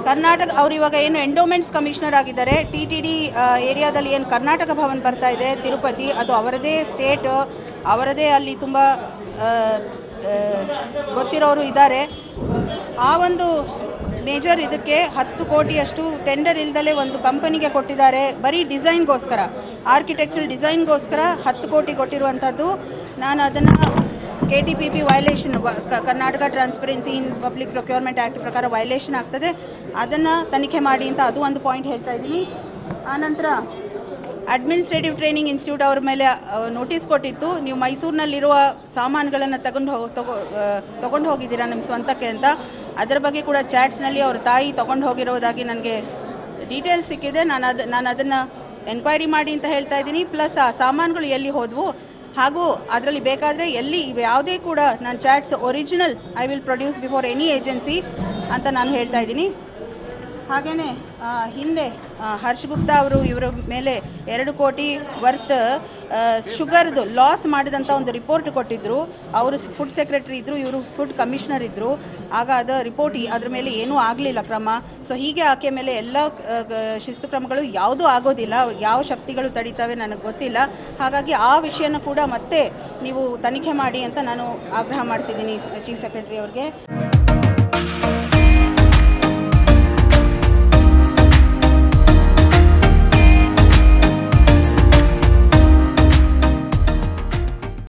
ಕರ್ನಾಟಕ ಅವ್ರು ಇವಾಗ ಏನು ಎಂಡೋಮೆಂಟ್ಸ್ ಕಮಿಷನರ್ ಆಗಿದ್ದಾರೆ ಟಿ ಟಿ ಡಿ ಏರಿಯಾದಲ್ಲಿ ಏನು ಕರ್ನಾಟಕ ಭವನ್ ಬರ್ತಾ ಇದೆ ತಿರುಪತಿ ಅದು ಅವರದೇ ಸ್ಟೇಟ್ ಅವರದೇ ಅಲ್ಲಿ ತುಂಬ ಆ, ಆ, ಗೊತ್ತಿರೋರು ಇದ್ದಾರೆ ಆ ಒಂದು ಮೇಜರ್ ಇದಕ್ಕೆ ಹತ್ತು ಕೋಟಿಯಷ್ಟು ಟೆಂಡರ್ ಇಲ್ದಲೇ ಒಂದು ಕಂಪನಿಗೆ ಕೊಟ್ಟಿದ್ದಾರೆ ಬರೀ ಡಿಸೈನ್ಗೋಸ್ಕರ ಆರ್ಕಿಟೆಕ್ಚರ್ ಡಿಸೈನ್ಗೋಸ್ಕರ ಹತ್ತು ಕೋಟಿ ಕೊಟ್ಟಿರುವಂಥದ್ದು ನಾನು ಅದನ್ನು K T P P violation Karnataka transparency in public procurement act ಪ್ರಕಾರ ವೈಲೇಷನ್ ಆಗ್ತದೆ ಅದನ್ನು ತನಿಖೆ ಮಾಡಿ ಅಂತ ಅದು ಒಂದು ಪಾಯಿಂಟ್ ಹೇಳ್ತಾ ಇದ್ದೀನಿ ಆನಂತರ ಅಡ್ಮಿನಿಸ್ಟ್ರೇಟಿವ್ ಟ್ರೈನಿಂಗ್ ಇನ್ಸ್ಟಿಟ್ಯೂಟ್ ಅವ್ರ ಮೇಲೆ ನೋಟಿಸ್ ಕೊಟ್ಟಿತ್ತು ನೀವು ಮೈಸೂರಿನಲ್ಲಿರುವ ಸಾಮಾನುಗಳನ್ನು ತಗೊಂಡು ಹೋಗಿ ತಗೋ ತಗೊಂಡು ಹೋಗಿದ್ದೀರಾ ನಿಮ್ಮ ಸ್ವಂತಕ್ಕೆ ಅಂತ ಅದರ ಬಗ್ಗೆ ಕೂಡ ಚಾಟ್ಸ್ನಲ್ಲಿ ಅವ್ರ ತಾಯಿ ತಗೊಂಡು ಹೋಗಿರೋದಾಗಿ ನನಗೆ ಡೀಟೇಲ್ಸ್ ಸಿಕ್ಕಿದೆ ನಾನು ಅದು ನಾನು ಅದನ್ನು ಎನ್ಕ್ವೈರಿ ಮಾಡಿ ಅಂತ ಹೇಳ್ತಾ ಇದ್ದೀನಿ ಪ್ಲಸ್ ಆ ಸಾಮಾನುಗಳು ಎಲ್ಲಿ ಹೋದವು ಹಾಗೂ ಅದರಲ್ಲಿ ಬೇಕಾದರೆ ಎಲ್ಲಿ ಇವು ಯಾವುದೇ ಕೂಡ ನಾನು chats original I will produce before any agency ಅಂತ ನಾನು ಹೇಳ್ತಾ ಇದ್ದೀನಿ ಹಾಗೆಯೇ ಹಿಂದೆ ಆ, ಹರ್ಷ್ ಗುಪ್ತಾ ಅವರು ಇವರ ಮೇಲೆ ಎರಡು ಕೋಟಿ ವರ್ತ್ ಶುಗರ್ದು ಲಾಸ್ ಮಾಡಿದಂಥ ಒಂದು ರಿಪೋರ್ಟ್ ಕೊಟ್ಟಿದ್ರು ಅವರು ಫುಡ್ ಸೆಕ್ರೆಟರಿ ಇದ್ರು ಇವರು ಫುಡ್ ಕಮಿಷನರ್ ಇದ್ರು ಆಗ ಅದ ರಿಪೋರ್ಟ್ ಅದರ ಮೇಲೆ ಏನೂ ಆಗಲಿಲ್ಲ ಕ್ರಮ ಸೊ ಹೀಗೆ ಆಕೆ ಮೇಲೆ ಎಲ್ಲ ಆ, ಗ- ಶಿಸ್ತು ಕ್ರಮಗಳು ಯಾವುದೂ ಆಗೋದಿಲ್ಲ ಯಾವ ಶಕ್ತಿಗಳು ತಡೀತವೆ ನನಗೆ ಗೊತ್ತಿಲ್ಲ ಹಾಗಾಗಿ ಆ ವಿಷಯನ ಕೂಡ ಮತ್ತೆ ನೀವು ತನಿಖೆ ಮಾಡಿ ಅಂತ ನಾನು ಆಗ್ರಹ ಮಾಡ್ತಿದ್ದೀನಿ ಚೀಫ್ ಸೆಕ್ರೆಟರಿ ಅವ್ರಿಗೆ